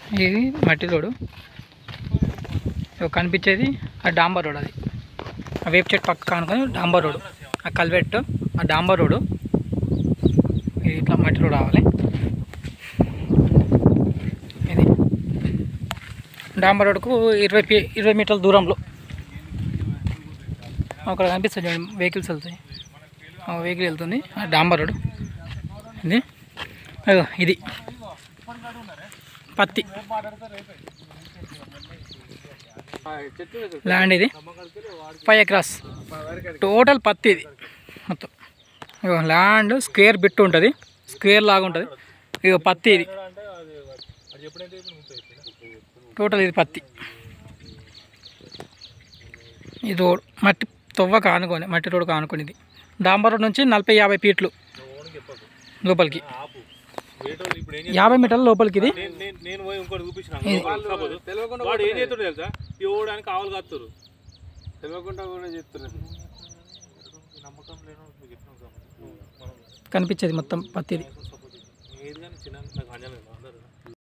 ఇది మట్టి రోడ్డు ఇవి కనిపించేది ఆ డాంబర్ రోడ్ అది ఆ వేపు చెట్టు పక్క అనుకొని డాంబర్ రోడ్ ఆ కల్వెట్ ఆ డాంబర్ రోడ్డు ఇది ఇట్లా మట్టి రోడ్ రావాలి ఇది డాంబర్ రోడ్కు ఇరవై ఫీ ఇరవై మీటర్ల దూరంలో అక్కడ కనిపిస్తుంది చూడండి వెహికల్స్ వెళ్తాయి ఆ వెహికల్ వెళ్తుంది ఆ డాంబర్ రోడ్ ఇది అదిగో ఇది పత్తి ల్యాండ్ ఇది ఫైవ్ ఎకరాస్ టోటల్ పత్తి ఇది మొత్తం ఇగో ల్యాండ్ స్క్వేర్ బిట్ ఉంటుంది స్క్వేర్ లాగా ఉంటుంది ఇక పత్తి ఇది టోటల్ ఇది పత్తి ఈ రోడ్ మట్టి తొవ్వ కానుకొని మట్టి రోడ్ కానుకొని ఇది డాంబర్ రోడ్ నుంచి నలభై యాభై ఫీట్లు లోపలికి యాభై మీటర్ల లోపలికి ఇది నేను- నేను- నేను పోయి ఇంకోటి చూపించిన ఇది. వాడు ఏం చేస్తాడు తెలుసా ఈ ఓడానికి ఆవులు కత్తురు తెలియకుండా కూడా చెప్తున్నారు నమ్మకం లేను మీకు ఎట్లా కనిపించేది మొత్తం పత్తిది సపోర్ట్